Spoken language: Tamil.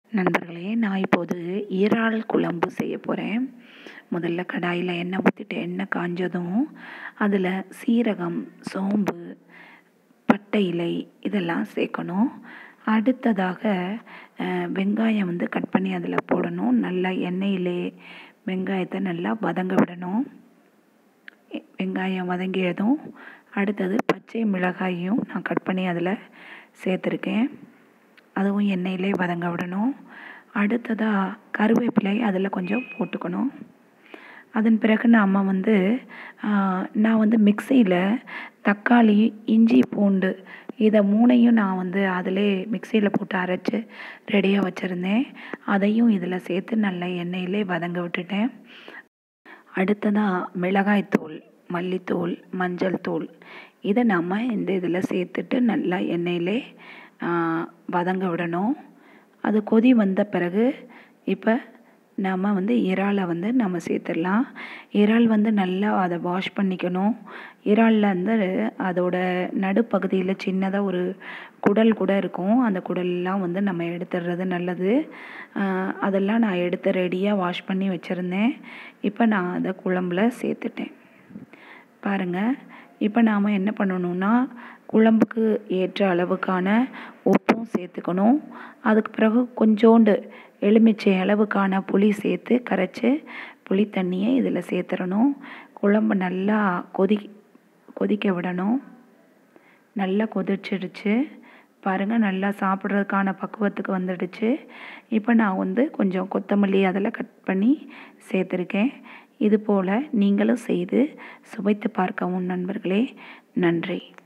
நண்பர்களே நான் இப்போது இறால் குழம்பு செய்ய போகிறேன் முதல்ல கடாயில் எண்ணெய் ஊற்றிட்டு எண்ணெய் காஞ்சதும் அதில் சீரகம் சோம்பு பட்டை இலை இதெல்லாம் சேர்க்கணும் அடுத்ததாக அஹ், வெங்காயம் வந்து கட் பண்ணி அதில் போடணும் நல்லா எண்ணெயிலே வெங்காயத்தை நல்லா வதங்க விடணும் எ- வெங்காயம் வதங்கியதும் அடுத்தது பச்சை மிளகாயும் நான் கட் பண்ணி அதில் சேர்த்துருக்கேன் அதுவும் எண்ணெயிலே வதங்க விடணும் அடுத்ததாக கருவேப்பிலை அதில் கொஞ்சம் போட்டுக்கணும் அதன் பிறகு நாம் வந்து ஆ, நான் வந்து மிக்சியில் தக்காளி இஞ்சி பூண்டு இதை மூணையும் நான் வந்து அதிலே மிக்சியில் போட்டு அரைச்சி ரெடியாக வச்சுருந்தேன் அதையும் இதில் சேர்த்து நல்லா எண்ணெயிலே வதங்க விட்டுட்டேன் அடுத்ததாக மிளகாய்த்தூள் மல்லித்தூள் மஞ்சள் தூள் இதை நம்ம இந்த இதில் சேர்த்துட்டு நல்லா எண்ணெயிலே ஆ, வதங்க விடணும் அது கொதி வந்த பிறகு இப்போ நாம் வந்து இறாலை வந்து நம்ம சேர்த்துடலாம் இறால் வந்து நல்லா அதை வாஷ் பண்ணிக்கணும் இறாலில் வந்து அதோட நடுப்பகுதியில் சின்னதாக ஒரு குடல் கூட இருக்கும் அந்த குடல்லாம் வந்து நம்ம எடுத்துடுறது நல்லது ஆஹ் அதெல்லாம் நான் எடுத்து ரெடியாக வாஷ் பண்ணி வச்சுருந்தேன் இப்போ நான் அதை குழம்புல சேர்த்துட்டேன் பாருங்கள் இப்போ நாம் என்ன பண்ணணும்னா குழம்புக்கு ஏற்ற அளவுக்கான உப்பும் சேர்த்துக்கணும் அதுக்கு பிறகு கொஞ்சோண்டு எலுமிச்சை அளவுக்கான புளி சேர்த்து கரைச்சி புளி தண்ணியை இதில் சேர்த்துறணும் குழம்பு நல்லா கொதி கொதிக்க விடணும் நல்லா கொதிச்சிடுச்சு பாருங்கள் நல்லா சாப்பிட்றதுக்கான பக்குவத்துக்கு வந்துடுச்சு இப்போ நான் வந்து கொஞ்சம் கொத்தமல்லி அதில் கட் பண்ணி சேர்த்துருக்கேன் இது போல் நீங்களும் செய்து சுவைத்து பார்க்கவும் நண்பர்களே நன்றி